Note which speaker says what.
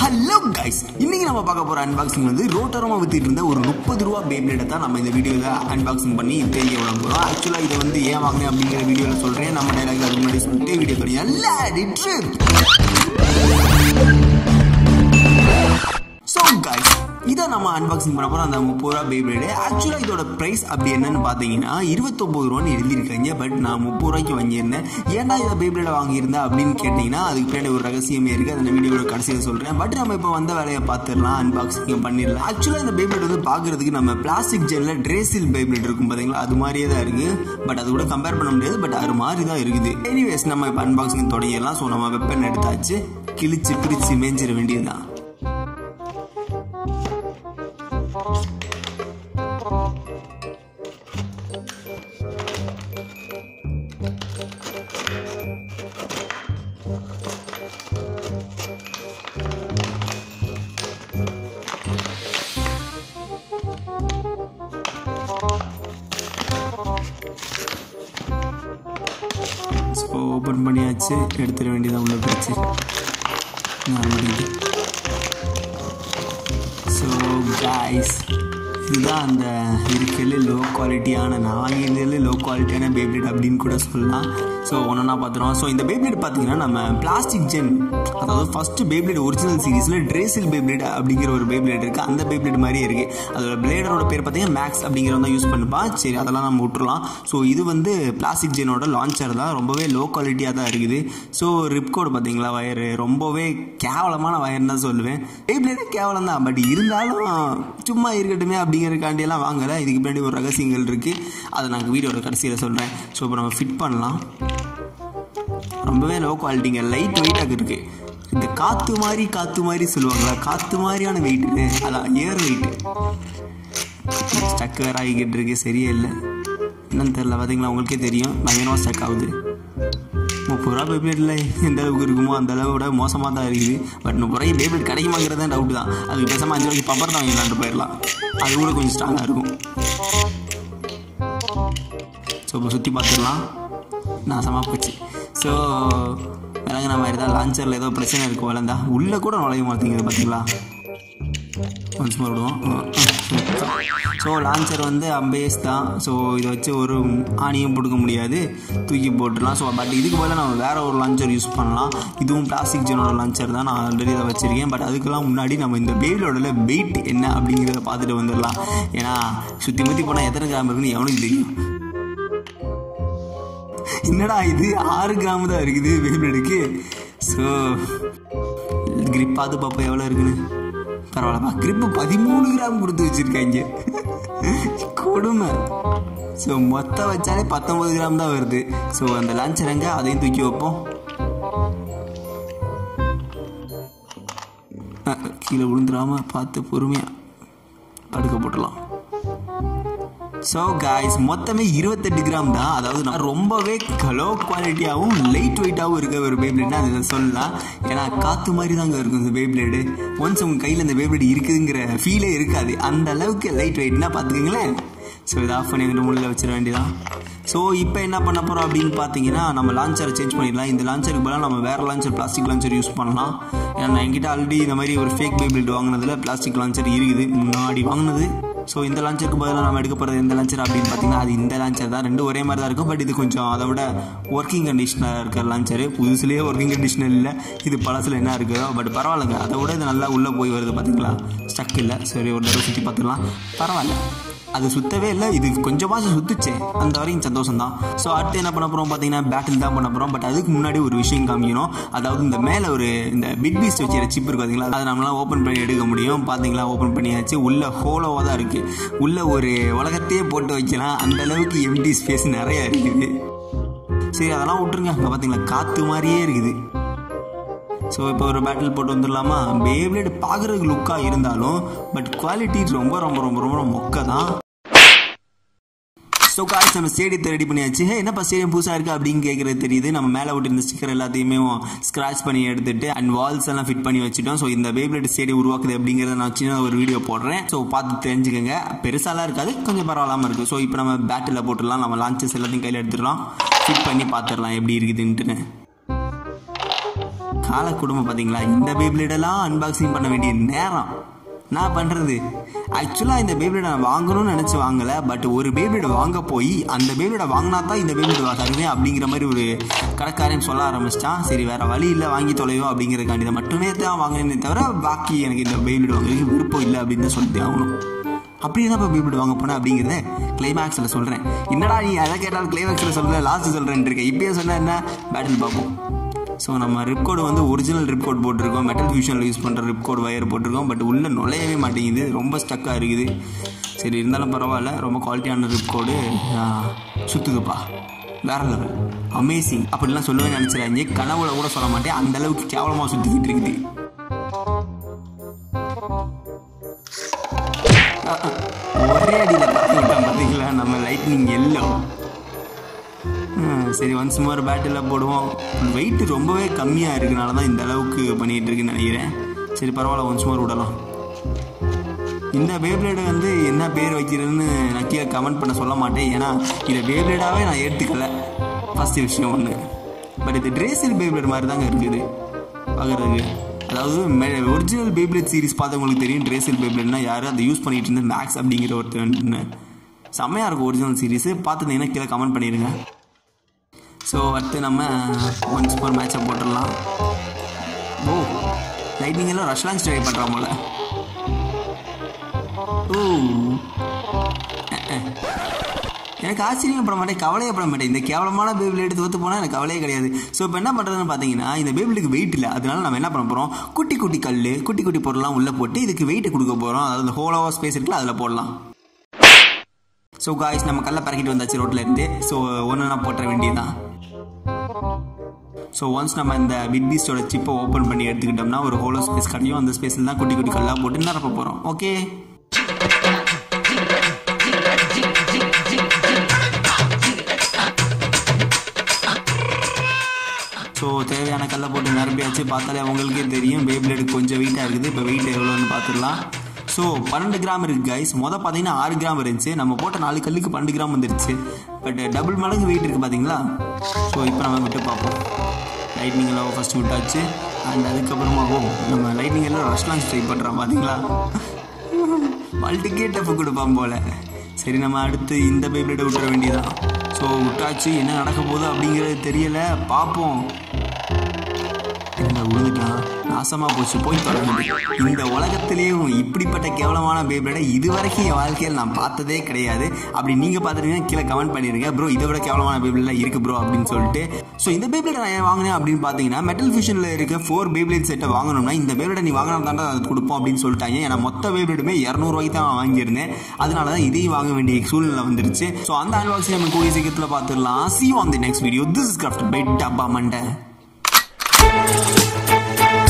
Speaker 1: hello guys இன்னைக்கு நம்ம பார்க்க போற அன்பாக்சிங் வந்து ரோட்டரமா வித்துட்டு இருந்த ஒரு முப்பது ரூபா பேப்ளேட்டை தான் நம்ம இந்த வீடியோல அன்பாக்சிங் பண்ணி தெரிய விட போறோம் ஆக்சுவலா இதை வந்து ஏன் வாங்கினேன் அப்படிங்கிற வீடியோல சொல்றேன் நம்ம டைலாக் அதுக்கு முன்னாடி சொல்லிட்டு வீடியோ பண்ணி ட்ரிப் ஸோ கைஸ் இதை நம்ம அன்பாக்சிங் பண்ண போகிறோம் அந்த முப்பது ரூபா பேபிளேடு ஆக்சுவலாக இதோட ப்ரைஸ் அப்படி என்னன்னு பார்த்தீங்கன்னா இருபத்தொம்பது ரூபான்னு எழுதியிருக்காங்க பட் நான் முப்பது ரூபாய்க்கு வாங்கியிருந்தேன் ஏன்டா இதை பேபிளேட வாங்கியிருந்தேன் அப்படின்னு கேட்டிங்கன்னா அதுக்கு பின்னாடி ஒரு ரகசியமே இருக்குது அந்த வீடியோட கடைசியில் சொல்கிறேன் பட் நம்ம இப்போ வந்த வேலையை பார்த்துடலாம் அன்பாக்சிங் பண்ணிடலாம் ஆக்சுவலாக இந்த பேபிளேட் வந்து பார்க்குறதுக்கு நம்ம பிளாஸ்டிக் ஜெல்லில் ட்ரேசில் பேபிளேட் இருக்கும் பார்த்தீங்களா அது மாதிரியே தான் இருக்குது பட் அது கூட கம்பேர் பண்ண முடியாது பட் அது மாதிரி தான் இருக்குது எனிவேஸ் நம்ம இப்போ அன்பாக்சிங் தொடங்கிடலாம் ஸோ நம்ம வெப்பன் எடுத்தாச்சு கிழிச்சு பிரித்து மேய்ஞ்சிட வேண்டியதுதான் ஸோ ஓப்பன் பண்ணியாச்சு எடுத்துட வேண்டியதான் உள்ள பிரிச்சு ஸோ காய்ஸ் இதுதான் அந்த இருக்கிறதுல லோ குவாலிட்டியான நான் வாங்கியிருந்ததுல லோ குவாலிட்டியான பேப்ளேட் அப்படின்னு கூட சொல்லலாம் ஸோ ஒன்றா பார்த்துருவோம் ஸோ இந்த பேப்ளேட் பார்த்தீங்கன்னா நம்ம பிளாஸ்டிக் ஜென் அதாவது ஃபர்ஸ்ட் பேப்ளேட் ஒரிஜினல் சீரீஸில் ட்ரேசில் பேப்ளேட் அப்படிங்கிற ஒரு பேப்ளேட் இருக்குது அந்த பேப்ளேட் மாதிரியே இருக்குது அதோட பிளேடரோட பேர் பார்த்தீங்கன்னா மேக்ஸ் அப்படிங்கிறவங்க யூஸ் பண்ணிப்பா சரி அதெல்லாம் நம்ம விட்டுறலாம் ஸோ இது வந்து பிளாஸ்டிக் ஜெனோட லான்ச்சர் தான் ரொம்பவே லோ குவாலிட்டியாக தான் இருக்குது ஸோ ரிப்கோடு பார்த்தீங்களா வயரு ரொம்பவே கேவலமான வயர்னு தான் சொல்லுவேன் பேப்ளேடே கேவலம் தான் பட் இருந்தாலும் சும்மா இருக்கட்டுமே அப்படிங்கிறதுக்காண்டியெல்லாம் வாங்கலை இதுக்கு பின்னாடி ஒரு ரகசியங்கள் இருக்குது அதை நான் வீடியோட கடைசியில் சொல்கிறேன் ஸோ இப்போ நம்ம ஃபிட் பண்ணலாம் ரொம்பவே லோ குவாலிட்டிங்க லைட் வெயிட்டாக இருக்குது இந்த காற்று மாதிரி காற்று மாதிரி சொல்லுவாங்களா காற்று மாதிரியான வெயிட்டு அதான் ஏர் வெயிட்டு ஸ்டக் வேறு ஆகிக்கிட்டு இருக்கு சரியே இல்லை என்னன்னு தெரில பார்த்தீங்களா உங்களுக்கே தெரியும் பயங்கரமாக ஸ்டக் ஆகுது முப்பது ரூபா பேப்ளேட்டில் எந்த அளவுக்கு இருக்குமோ அந்த அளவு விட மோசமாக தான் இருக்குது பட் முப்பது ரூபாய்க்கு பேப்ளேட் கிடைக்குமாங்கிறது தான் டவுட் தான் அதுக்கு பேசாமல் அஞ்சு ரூபாய்க்கு பப்பர் தான் வாங்கிடலான்ட்டு போயிடலாம் அது கூட கொஞ்சம் ஸ்ட்ராங்காக இருக்கும் ஸோ இப்போ சுற்றி பார்த்துடலாம் நாசமாக போச்சு ஸோ விளங்குன மாதிரி தான் லான்ச்சரில் ஏதோ பிரச்சனை இருக்கும் வளர்ந்தா உள்ளே கூட நுழைய மாட்டேங்குது பார்த்தீங்களா ஒன்ஸ் மோர் விடுவோம் ஸோ லான்ச்சர் வந்து அம்பேஸ் தான் ஸோ இதை வச்சு ஒரு ஆணியும் போட்டுக்க முடியாது தூக்கி போட்டுடலாம் ஸோ பட் இதுக்கு பதிலாக நம்ம வேறு ஒரு லான்ச்சர் யூஸ் பண்ணலாம் இதுவும் பிளாஸ்டிக் ஜெனோட லான்ச்சர் தான் நான் ஆல்ரெடி இதை வச்சுருக்கேன் பட் அதுக்கெல்லாம் முன்னாடி நம்ம இந்த பேபிலோட வெயிட் என்ன அப்படிங்கிறத பார்த்துட்டு வந்துடலாம் ஏன்னா சுற்றி முற்றி போனால் எத்தனை கிராம் இருக்குன்னு எவனுக்கு தெரியும் என்னடா இது ஆறு கிராம் தான் இருக்குது பேபிளுக்கு ஸோ கிரிப் பார்த்து பார்ப்போம் எவ்வளோ இருக்குன்னு பரவாயில்லப்பா கிரிப்பு பதிமூணு கிராம் கொடுத்து வச்சுருக்காங்க கொடுமை ஸோ மொத்தம் வச்சாலே பத்தொம்பது கிராம் தான் வருது ஸோ அந்த லான்ச்சர் எங்கே அதையும் தூக்கி வைப்போம் கீழே விழுந்துடாம பார்த்து பொறுமையாக படுக்க போட்டுடலாம் ஸோ காய்ஸ் மொத்தமே இருபத்தெட்டு கிராம் தான் அதாவது நான் ரொம்பவே லோ குவாலிட்டியாகவும் லைட் வெயிட்டாகவும் இருக்க ஒரு பேப்ளேட்னா அதை சொல்லலாம் ஏன்னா காற்று மாதிரி தாங்க இருக்கும் இந்த பேப்ளேடு ஒன்ஸ் உங்கள் கையில் இந்த பேப்ளேட் இருக்குதுங்கிற ஃபீலே இருக்காது அந்த அளவுக்கு லைட் வெயிட்னா பார்த்துக்கங்களேன் ஸோ இதை ஆஃப் பண்ணி வந்து முள்ளில் வச்சிட வேண்டியதான் ஸோ இப்போ என்ன பண்ண போகிறோம் அப்படின்னு பார்த்தீங்கன்னா நம்ம லான்ச்சரை சேஞ்ச் பண்ணிடலாம் இந்த லான்ச்சருக்கு பதிலாக நம்ம வேறு லான்ச்சர் பிளாஸ்டிக் லான்ச்சர் யூஸ் பண்ணலாம் ஏன்னா நான் என்கிட்ட ஆல்ரெடி இந்த மாதிரி ஒரு ஃபேக் பேப்ளேட் வாங்கினதில் பிளாஸ்டிக் லான்ச்சர் இருக்குது முன்னாடி வாங்கினது ஸோ இந்த லான்ச்சருக்கு பதிலாக நம்ம எடுக்க போகிறது எந்த லான்ச்சர் அப்படின்னு பார்த்தீங்கன்னா அது இந்த லான்ச்சர் தான் ரெண்டு ஒரே மாதிரி தான் இருக்கும் பட் இது கொஞ்சம் அதை விட ஒர்க்கிங் கண்டிஷனாக இருக்கிற லான்ச்சர் புதுசுலேயே ஒர்க்கிங் கண்டிஷனர் இல்லை இது பழசில் என்ன இருக்குதோ பட் பரவாயில்லைங்க அதை விட இது நல்லா உள்ளே போய் வருது பார்த்தீங்களா ஸ்டக் இல்லை சரி ஒரு தடவை சுற்றி பார்த்துக்கலாம் பரவாயில்ல அது சுத்தவே இல்லை இது கொஞ்சமாச்சும் சுத்துச்சே அந்த வரையும் சந்தோஷம் தான் ஸோ அடுத்து என்ன பண்ண போகிறோம் பார்த்தீங்கன்னா பேட்டில் தான் பண்ண போகிறோம் பட் அதுக்கு முன்னாடி ஒரு விஷயம் காமிக்கணும் அதாவது இந்த மேலே ஒரு இந்த பிட் பீஸ் வச்சுற சிப் இருக்கு பார்த்தீங்களா அதை நம்மளாம் ஓப்பன் பண்ணி எடுக்க முடியும் பார்த்தீங்களா ஓப்பன் பண்ணியாச்சு உள்ள ஹோலோவாக தான் இருக்குது உள்ள ஒரு உலகத்தையே போட்டு வைக்கலாம் அந்த அளவுக்கு எம்டி ஸ்பேஸ் நிறைய இருக்குது சரி அதெல்லாம் விட்டுருங்க அங்கே பார்த்தீங்களா காற்று மாதிரியே இருக்குது ஸோ இப்போ ஒரு பேட்டில் போட்டு வந்துடலாமா பேப்ளேட் பார்க்குறதுக்கு லுக்காக இருந்தாலும் பட் குவாலிட்டி ரொம்ப ரொம்ப ரொம்ப ரொம்ப மொக்க தான் ஸோ காய்ஸ் நம்ம ஸ்டேடியத்தை ரெடி பண்ணியாச்சு "ஹே, என்னப்பா ஸ்டேடியம் புதுசாக இருக்குது அப்படின்னு கேட்குறது தெரியுது நம்ம மேலே விட்டு இந்த ஸ்டிக்கர் எல்லாத்தையுமே ஸ்க்ராச் பண்ணி எடுத்துட்டு அண்ட் வால்ஸ் எல்லாம் ஃபிட் பண்ணி வச்சுட்டோம் ஸோ இந்த பேப்ளேட் ஸ்டேடியம் உருவாக்குது அப்படிங்கிறத நான் சின்ன ஒரு வீடியோ போடுறேன் ஸோ பார்த்து தெரிஞ்சுக்கோங்க பெருசாலாம் இருக்காது கொஞ்சம் பரவாயில்லாமல் இருக்குது ஸோ இப்போ நம்ம பேட்டில் போட்டுடலாம் நம்ம லான்ச்சஸ் எல்லாத்தையும் கையில் எடுத்துடலாம் ஃபிட் பண்ணி பார்த்துடலாம் எப்படி இருக்குதுன்ட்டுன்னு கால குடும்பம் பார்த்தீங்களா இந்த பேபிளேடெல்லாம் அன்பாக்சிங் பண்ண வேண்டிய நேரம் நான் பண்ணுறது ஆக்சுவலாக இந்த பேபிளேடை நான் வாங்கணும்னு நினச்சி வாங்கலை பட் ஒரு பேபிளேடை வாங்க போய் அந்த பேபிளேடை வாங்கினா தான் இந்த பேபிளேடை தருவேன் அப்படிங்கிற மாதிரி ஒரு கடைக்காரன் சொல்ல ஆரம்பிச்சிட்டான் சரி வேறு வழி இல்லை வாங்கி தொலைவோம் அப்படிங்கிறதுக்காண்டி இதை மட்டுமே தான் வாங்கினே தவிர பாக்கி எனக்கு இந்த பேபிளேட் வாங்குறதுக்கு விருப்பம் இல்லை அப்படின்னு தான் சொல்லிட்டு ஆகணும் அப்படி என்ன இப்போ பேபிளேட் வாங்க போனேன் அப்படிங்கிறத கிளைமேக்ஸில் சொல்கிறேன் என்னடா நீ எதை கேட்டாலும் கிளைமேக்ஸில் சொல்கிற லாஸ்ட் சொல்கிறேன் இருக்கேன் இப்பயே சொன்ன என்ன பேட்டில் பார்ப்போம் ஸோ நம்ம ரிப்கோடு வந்து ஒரிஜினல் ரிப்கோட் போட்டிருக்கோம் மெட்டல் ஃபியூஷனில் யூஸ் பண்ணுற ரிப்கோட் வயர் போட்டிருக்கோம் பட் உள்ளே நுழையவே மாட்டேங்குது ரொம்ப ஸ்டக்காக இருக்குது சரி இருந்தாலும் பரவாயில்ல ரொம்ப குவாலிட்டியான ரிப்கோடு சுற்றுதுப்பா வேற லெவல் அமேசிங் அப்படிலாம் சொல்லுவேன் நினச்சிடாங்க கனவுல கூட சொல்ல மாட்டேன் அந்த அளவுக்கு கேவலமாக சுற்றிக்கிட்டு இருக்குது ஒரே அடியில் பார்த்து விட்டான் பார்த்தீங்களா நம்ம லைட்னிங் எல்லோ சரி ஒன்ஸ் மோர் பேட்டில் போடுவோம் வெயிட் ரொம்பவே கம்மியாக இருக்கனால தான் இந்த அளவுக்கு பண்ணிகிட்டு இருக்குன்னு நினைக்கிறேன் சரி பரவாயில்ல ஒன்ஸ் மோர் விடலாம் இந்த பேப்ளேடு வந்து என்ன பேர் வைக்கிறதுன்னு நான் கீழே கமெண்ட் பண்ண சொல்ல மாட்டேன் ஏன்னா இதை பேப்ளேடாகவே நான் ஏற்றுக்கல ஃபஸ்ட்டு விஷயம் ஒன்று பட் இது ட்ரேசில் பேப்ளேட் மாதிரி தாங்க இருக்குது பார்க்குறதுக்கு அதாவது ஒரிஜினல் பேப்ளேட் சீரிஸ் பார்த்தவங்களுக்கு தெரியும் ட்ரேசில் பேப்ளேட்னா யார் அதை யூஸ் பண்ணிட்டு இருந்து மேக்ஸ் அப்படிங்கிற ஒருத்தர் செம்மையாக இருக்கும் ஒரிஜினல் சீரிஸ் பார்த்துருந்தீங்கன்னா கீழே கமெண்ட் பண்ணிடுங்க ஸோ அடுத்து நம்ம ஒன் சூப்பர் மேட்சை போட்டுடலாம் ஓ லைட்னிங் எல்லாம் ரஷ்லான்ஸ் ட்ரை பண்ணுறான் போல ஓ எனக்கு ஆச்சரியப்பட மாட்டேன் கவலையப்பட மாட்டேன் இந்த கேவலமான பேபிள் எடுத்து தோத்து போனால் எனக்கு கவலையே கிடையாது ஸோ இப்போ என்ன பண்ணுறதுன்னு பார்த்தீங்கன்னா இந்த பேபிளுக்கு வெயிட் இல்லை அதனால நம்ம என்ன பண்ண போகிறோம் குட்டி குட்டி கல் குட்டி குட்டி பொருள்லாம் உள்ளே போட்டு இதுக்கு வெயிட் கொடுக்க போகிறோம் அதாவது ஹோலோவா ஸ்பேஸ் இருக்குல்ல அதில் போடலாம் ஸோ காய்ஸ் நம்ம கல்லை பறக்கிட்டு வந்தாச்சு ரோட்டில் இருந்து ஸோ ஒன்று போட்டுற வேண்டியதுதான் ஸோ ஒன்ஸ் நம்ம இந்த பிட் பீஸ்டோட சிப்பை ஓப்பன் பண்ணி எடுத்துக்கிட்டோம்னா ஒரு ஹோலோ ஸ்பேஸ் கிடைக்கும் அந்த ஸ்பேஸில் தான் குட்டி குட்டி கல்லாக போட்டு நிரப்ப போகிறோம் ஓகே ஸோ தேவையான கல்லை போட்டு நிரப்பியாச்சு பார்த்தாலே அவங்களுக்கே தெரியும் பேப்ளேடு கொஞ்சம் வெயிட்டாக இருக்குது இப்போ வெயிட் எவ்வளோன்னு பார்த்துடலாம் ஸோ பன்னெண்டு கிராம் இருக்குது கைஸ் மொதல் பார்த்தீங்கன்னா ஆறு கிராம் இருந்துச்சு நம்ம போட்ட நாலு கல்லுக்கு பன்னெண்டு கிராம் வந்துருச்சு பட் டபுள் மடங்கு வெயிட் இருக்குது பார்த்தீங்களா ஸோ இப்போ நம்ம விட்டு பார்ப்போம் லைட்னிங் எல்லாம் ஃபஸ்ட்டு விட்டாச்சு அண்ட் அதுக்கப்புறமா ஓ நம்ம லைட்னிங் எல்லாம் ரஷ்லான்ஸ் ட்ரை பண்ணுறோம் பார்த்தீங்களா மல்டிகே டஃப் கொடுப்பான் போல் சரி நம்ம அடுத்து இந்த பேப்ளேட்டை விட்டுற வேண்டியதான் ஸோ விட்டாச்சு என்ன நடக்க போகுது அப்படிங்கிறது தெரியல பார்ப்போம் என்ன விழுந்துட்டான் நாசமாக போச்சு போய் தொடங்குது இந்த உலகத்திலேயும் இப்படிப்பட்ட கேவலமான பேபிளேட இது வரைக்கும் என் வாழ்க்கையில் நான் பார்த்ததே கிடையாது அப்படி நீங்கள் பார்த்துட்டீங்கன்னா கீழே கமெண்ட் பண்ணிடுங்க ப்ரோ இதை விட கேவலமான பேபிளேட் இருக்குது ப்ரோ அப்படின்னு சொல்லிட்டு ஸோ இந்த பேபிளேட் நான் ஏன் வாங்கினேன் அப்படின்னு பார்த்தீங்கன்னா மெட்டல் ஃபியூஷனில் இருக்க ஃபோர் பேபிளேட் செட்டை வாங்கணும்னா இந்த பேபிளேட நீ வாங்கினா தாண்டா அது கொடுப்போம் அப்படின்னு சொல்லிட்டாங்க ஏன்னா மொத்த பேபிளேடுமே இரநூறுவாய்க்கு தான் வாங்கியிருந்தேன் அதனால தான் இதையும் வாங்க வேண்டிய சூழ்நிலை வந்துருச்சு ஸோ அந்த அன்பாக்சிங் நம்ம கூடிய சீக்கிரத்தில் பார்த்துடலாம் see on the next video this is craft by Dappa மண்டை